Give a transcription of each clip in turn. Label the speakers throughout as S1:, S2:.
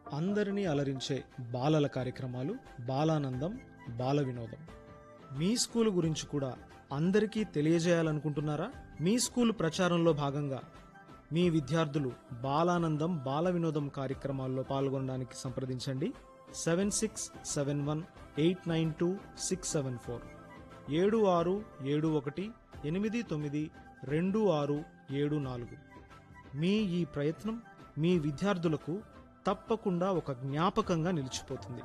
S1: అందరినీ అలరించే బాలల కార్యక్రమాలు బాలానందం బాల వినోదం మీ స్కూల్ గురించి కూడా అందరికీ తెలియజేయాలనుకుంటున్నారా మీ స్కూల్ ప్రచారంలో భాగంగా మీ విద్యార్థులు బాలానందం బాల వినోదం కార్యక్రమాల్లో పాల్గొనడానికి సంప్రదించండి seven six seven one eight nine two six seven four ఏడు ఆరు ఏడు ఒకటి ఎనిమిది తొమ్మిది రెండు ఆరు ఏడు నాలుగు మీ ఈ ప్రయత్నం మీ విద్యార్థులకు తప్పకుండా ఒక జ్ఞాపకంగా నిలిచిపోతుంది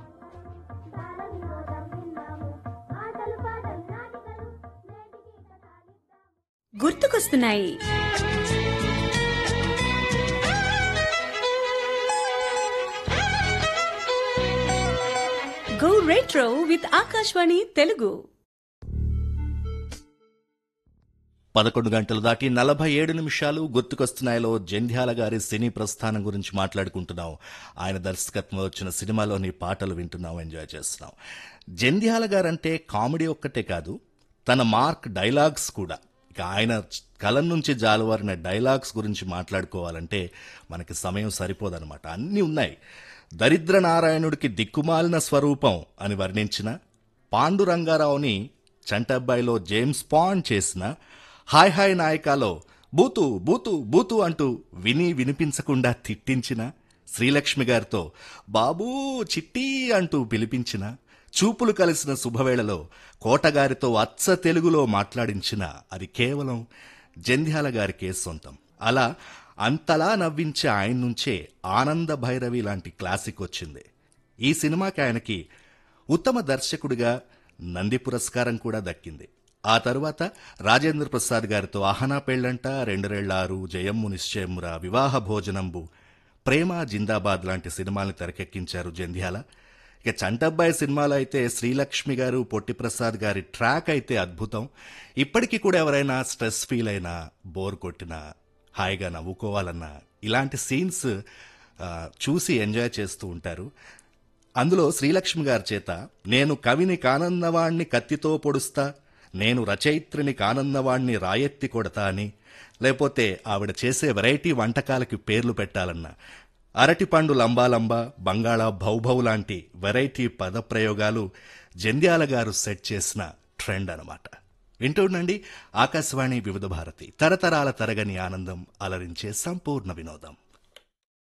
S2: గుర్తుకొస్తున్నాయి go retro with Akashvani Telugu
S3: పదకొండు గంటలు దాటి నలభై ఏడు నిమిషాలు గుర్తుకొస్తున్నాయిలో జంధ్యాల గారి సినీ ప్రస్థానం గురించి మాట్లాడుకుంటున్నాం ఆయన దర్శకత్వంలో వచ్చిన సినిమాలోని పాటలు వింటున్నాం ఎంజాయ్ చేస్తున్నాం జంధ్యాల గారంటే కామెడీ ఒక్కటే కాదు తన మార్క్ డైలాగ్స్ కూడా ఇక ఆయన కలం నుంచి జాలువారిన డైలాగ్స్ గురించి మాట్లాడుకోవాలంటే మనకి సమయం సరిపోదన్నమాట అన్నీ ఉన్నాయి దరిద్ర నారాయణుడికి దిక్కుమాలిన స్వరూపం అని వర్ణించిన పాండురంగారావుని చంటబ్బాయిలో జేమ్స్ పాండ్ చేసిన హాయ్ హాయ్ నాయకాలో బూతు బూతు బూతు అంటూ విని వినిపించకుండా తిట్టించిన శ్రీలక్ష్మి గారితో బాబూ చిట్టి అంటూ పిలిపించిన చూపులు కలిసిన శుభవేళలో కోటగారితో అచ్చ తెలుగులో మాట్లాడించిన అది కేవలం జంధ్యాల గారికే సొంతం అలా అంతలా నవ్వించే ఆయన నుంచే ఆనంద భైరవి లాంటి క్లాసిక్ వచ్చింది ఈ సినిమాకి ఆయనకి ఉత్తమ దర్శకుడిగా నంది పురస్కారం కూడా దక్కింది ఆ తరువాత రాజేంద్ర ప్రసాద్ గారితో ఆహనా పెళ్ళంట రెండురెళ్లారు జయమ్ము నిశ్చయమురా వివాహ భోజనంబు ప్రేమ జిందాబాద్ లాంటి సినిమాల్ని తెరకెక్కించారు జంధ్యాల ఇక చంటబ్బాయి సినిమాలో అయితే శ్రీలక్ష్మి గారు పొట్టిప్రసాద్ గారి ట్రాక్ అయితే అద్భుతం ఇప్పటికీ కూడా ఎవరైనా స్ట్రెస్ ఫీల్ అయినా బోర్ కొట్టినా హాయిగా నవ్వుకోవాలన్నా ఇలాంటి సీన్స్ ఆ, చూసి ఎంజాయ్ చేస్తూ ఉంటారు అందులో శ్రీలక్ష్మి గారి చేత నేను కవిని కానన్నవాణ్ణి కత్తితో పొడుస్తా నేను రచయిత్రిని కానన్నవాణ్ణి రాయెత్తి కొడతా అని లేకపోతే ఆవిడ చేసే వెరైటీ వంటకాలకి పేర్లు పెట్టాలన్నా అరటిపండు లంబాలంబా బంగాళా భౌభౌ లాంటి వెరైటీ పదప్రయోగాలు జంధ్యాల గారు సెట్ చేసిన ట్రెండ్ అనమాట వింటుండండి ఆకాశవాణి వివిధ భారతి తరతరాల తరగని ఆనందం అలరించే సంపూర్ణ వినోదం